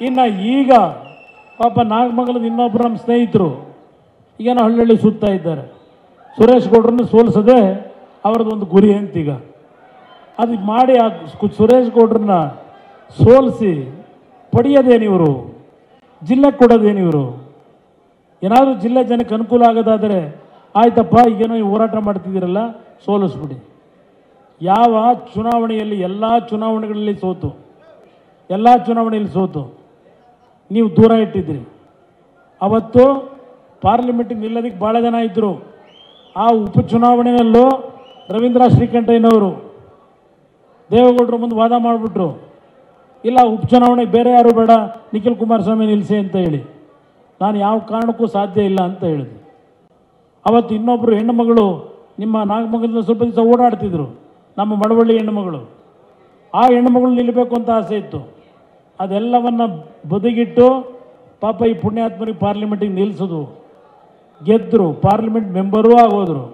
ಇನ್ನು ಈಗ ಪಾಪ ನಾಗಮಂಗಲದ ಇನ್ನೊಬ್ಬರು ನಮ್ಮ ಸ್ನೇಹಿತರು ಈಗೇನೋ ಹಳ್ಳಿ ಸುತ್ತಾ ಇದ್ದಾರೆ ಸುರೇಶ್ ಗೌಡ್ರನ್ನ ಸೋಲಿಸದೆ ಅವ್ರದ್ದೊಂದು ಗುರಿ ಅಂತೀಗ ಅದು ಮಾಡಿ ಆ ಕು- ಸುರೇಶ್ ಗೌಡ್ರನ್ನ ಸೋಲಿಸಿ ಪಡೆಯೋದೇನಿವರು ಜಿಲ್ಲೆಗೆ ಕೊಡೋದೇನಿವರು ಏನಾದರೂ ಜಿಲ್ಲೆ ಜನಕ್ಕೆ ಅನುಕೂಲ ಆಗೋದಾದರೆ ಆಯ್ತಪ್ಪ ಈಗೇನೋ ನೀವು ಹೋರಾಟ ಮಾಡ್ತಿದ್ದೀರಲ್ಲ ಸೋಲಿಸ್ಬಿಡಿ ಯಾವ ಚುನಾವಣೆಯಲ್ಲಿ ಎಲ್ಲ ಚುನಾವಣೆಗಳಲ್ಲಿ ಸೋತು ಎಲ್ಲ ಚುನಾವಣೆಯಲ್ಲಿ ಸೋತು ನೀವು ದೂರ ಇಟ್ಟಿದ್ರಿ ಅವತ್ತು ಪಾರ್ಲಿಮೆಂಟಿಗೆ ನಿಲ್ಲೋದಕ್ಕೆ ಭಾಳ ಜನ ಇದ್ದರು ಆ ಉಪಚುನಾವಣೆಯಲ್ಲೂ ರವೀಂದ್ರ ಶ್ರೀಕಂಠಯ್ಯನವರು ದೇವೇಗೌಡರು ಮುಂದೆ ವಾದ ಮಾಡಿಬಿಟ್ರು ಇಲ್ಲ ಉಪಚುನಾವಣೆಗೆ ಬೇರೆ ಯಾರು ಬೇಡ ನಿಖಿಲ್ ಕುಮಾರಸ್ವಾಮಿ ನಿಲ್ಲಿಸಿ ಅಂತ ಹೇಳಿ ನಾನು ಯಾವ ಕಾರಣಕ್ಕೂ ಸಾಧ್ಯ ಇಲ್ಲ ಅಂತ ಹೇಳಿದೆ ಅವತ್ತು ಇನ್ನೊಬ್ಬರು ಹೆಣ್ಣುಮಗಳು ನಿಮ್ಮ ನಾಗಮಂಗಲದ ಸ್ವಲ್ಪ ದಿವಸ ಓಡಾಡ್ತಿದ್ರು ನಮ್ಮ ಮಳವಳ್ಳಿ ಹೆಣ್ಣುಮಗಳು ಆ ಹೆಣ್ಣುಮಗಳು ನಿಲ್ಲಬೇಕು ಅಂತ ಆಸೆ ಇತ್ತು ಅದೆಲ್ಲವನ್ನು ಬದಿಗಿಟ್ಟು ಪಾಪ ಈ ಪುಣ್ಯಾತ್ಮರಿಗೆ ಪಾರ್ಲಿಮೆಂಟಿಗೆ ನಿಲ್ಲಿಸೋದು ಗೆದ್ದರು ಪಾರ್ಲಿಮೆಂಟ್ ಮೆಂಬರೂ ಆಗೋದ್ರು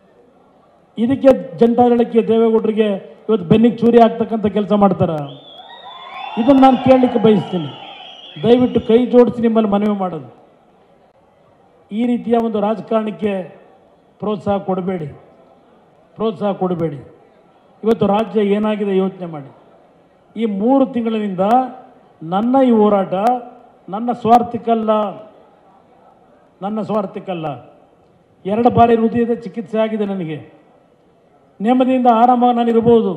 ಇದಕ್ಕೆ ಜನತಾದಳಕ್ಕೆ ದೇವೇಗೌಡರಿಗೆ ಇವತ್ತು ಬೆನ್ನಿಗೆ ಚೂರಿ ಆಗ್ತಕ್ಕಂಥ ಕೆಲಸ ಮಾಡ್ತಾರ ಇದನ್ನು ನಾನು ಕೇಳಲಿಕ್ಕೆ ಬಯಸ್ತೀನಿ ದಯವಿಟ್ಟು ಕೈ ಜೋಡಿಸಿ ನಿಮ್ಮಲ್ಲಿ ಮನವಿ ಮಾಡೋದು ಈ ರೀತಿಯ ಒಂದು ರಾಜಕಾರಣಕ್ಕೆ ಪ್ರೋತ್ಸಾಹ ಕೊಡಬೇಡಿ ಪ್ರೋತ್ಸಾಹ ಕೊಡಬೇಡಿ ಇವತ್ತು ರಾಜ್ಯ ಏನಾಗಿದೆ ಯೋಚನೆ ಮಾಡಿ ಈ ಮೂರು ತಿಂಗಳಿನಿಂದ ನನ್ನ ಈ ಹೋರಾಟ ನನ್ನ ಸ್ವಾರ್ಥಕ್ಕಲ್ಲ ನನ್ನ ಸ್ವಾರ್ಥಕ್ಕಲ್ಲ ಎರಡು ಬಾರಿ ಹೃದಯದ ಚಿಕಿತ್ಸೆ ಆಗಿದೆ ನನಗೆ ನೆಮ್ಮದಿಯಿಂದ ಆರಾಮಾಗಿ ನಾನು ಇರ್ಬೋದು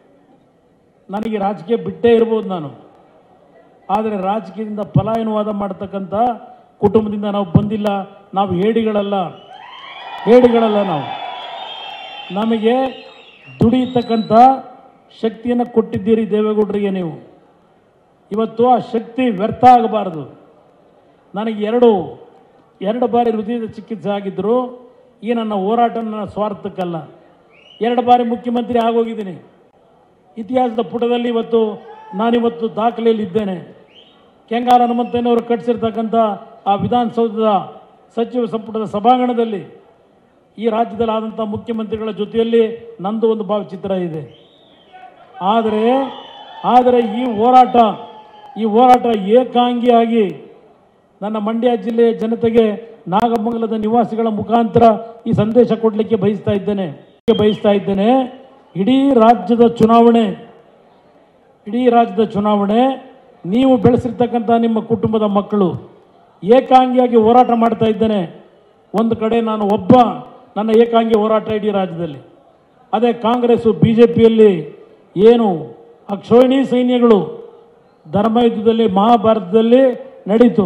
ನನಗೆ ರಾಜಕೀಯ ಬಿಟ್ಟೇ ಇರ್ಬೋದು ನಾನು ಆದರೆ ರಾಜಕೀಯದಿಂದ ಪಲಾಯನವಾದ ಮಾಡ್ತಕ್ಕಂಥ ಕುಟುಂಬದಿಂದ ನಾವು ಬಂದಿಲ್ಲ ನಾವು ಹೇಡಿಗಳಲ್ಲ ಹೇಡಿಗಳಲ್ಲ ನಾವು ನಮಗೆ ದುಡಿಯತಕ್ಕಂಥ ಶಕ್ತಿಯನ್ನು ಕೊಟ್ಟಿದ್ದೀರಿ ದೇವೇಗೌಡರಿಗೆ ನೀವು ಇವತ್ತು ಆ ಶಕ್ತಿ ವ್ಯರ್ಥ ಆಗಬಾರದು ನನಗೆ ಎರಡು ಎರಡು ಬಾರಿ ಹೃದಯದ ಚಿಕಿತ್ಸೆ ಆಗಿದ್ದರು ಈ ನನ್ನ ಹೋರಾಟ ನನ್ನ ಸ್ವಾರ್ಥಕ್ಕಲ್ಲ ಎರಡು ಬಾರಿ ಮುಖ್ಯಮಂತ್ರಿ ಆಗೋಗಿದ್ದೀನಿ ಇತಿಹಾಸದ ಪುಟದಲ್ಲಿ ಇವತ್ತು ನಾನಿವತ್ತು ದಾಖಲೆಯಲ್ಲಿ ಇದ್ದೇನೆ ಕೆಂಗಾರ ಹನುಮಂತನವರು ಕಟ್ಟಿಸಿರ್ತಕ್ಕಂಥ ಆ ವಿಧಾನಸೌಧದ ಸಚಿವ ಸಂಪುಟದ ಸಭಾಂಗಣದಲ್ಲಿ ಈ ರಾಜ್ಯದಲ್ಲಿ ಆದಂಥ ಮುಖ್ಯಮಂತ್ರಿಗಳ ಜೊತೆಯಲ್ಲಿ ನಂದು ಒಂದು ಭಾವಚಿತ್ರ ಇದೆ ಆದರೆ ಆದರೆ ಈ ಹೋರಾಟ ಈ ಹೋರಾಟ ಏಕಾಂಗಿಯಾಗಿ ನನ್ನ ಮಂಡ್ಯ ಜಿಲ್ಲೆಯ ಜನತೆಗೆ ನಾಗಮಂಗಲದ ನಿವಾಸಿಗಳ ಮುಖಾಂತರ ಈ ಸಂದೇಶ ಕೊಡಲಿಕ್ಕೆ ಬಯಸ್ತಾ ಇದ್ದೇನೆ ಬಯಸ್ತಾ ಇದ್ದೇನೆ ಇಡೀ ರಾಜ್ಯದ ಚುನಾವಣೆ ಇಡೀ ರಾಜ್ಯದ ಚುನಾವಣೆ ನೀವು ಬೆಳೆಸಿರ್ತಕ್ಕಂಥ ನಿಮ್ಮ ಕುಟುಂಬದ ಮಕ್ಕಳು ಏಕಾಂಗಿಯಾಗಿ ಹೋರಾಟ ಮಾಡ್ತಾ ಇದ್ದೇನೆ ಒಂದು ಕಡೆ ನಾನು ಒಬ್ಬ ನನ್ನ ಏಕಾಂಗಿ ಹೋರಾಟ ಇಡೀ ರಾಜ್ಯದಲ್ಲಿ ಅದೇ ಕಾಂಗ್ರೆಸ್ಸು ಬಿ ಜೆ ಪಿಯಲ್ಲಿ ಏನು ಅಕ್ಷೋಹಿಣಿ ಸೈನ್ಯಗಳು ಧರ್ಮಯುದ್ಧದಲ್ಲಿ ಮಹಾಭಾರತದಲ್ಲಿ ನಡೀತು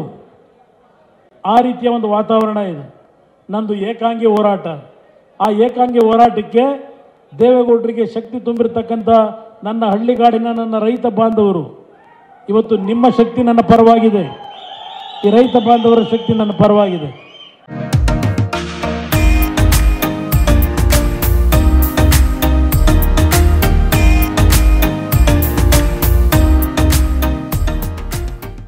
ಆ ರೀತಿಯ ಒಂದು ವಾತಾವರಣ ಇದೆ ನಂದು ಏಕಾಂಗಿ ಹೋರಾಟ ಆ ಏಕಾಂಗಿ ಹೋರಾಟಕ್ಕೆ ದೇವೇಗೌಡರಿಗೆ ಶಕ್ತಿ ತುಂಬಿರ್ತಕ್ಕಂಥ ನನ್ನ ಹಳ್ಳಿಗಾಡಿನ ನನ್ನ ರೈತ ಬಾಂಧವರು ಇವತ್ತು ನಿಮ್ಮ ಶಕ್ತಿ ನನ್ನ ಪರವಾಗಿದೆ ಈ ರೈತ ಬಾಂಧವರ ಶಕ್ತಿ ನನ್ನ ಪರವಾಗಿದೆ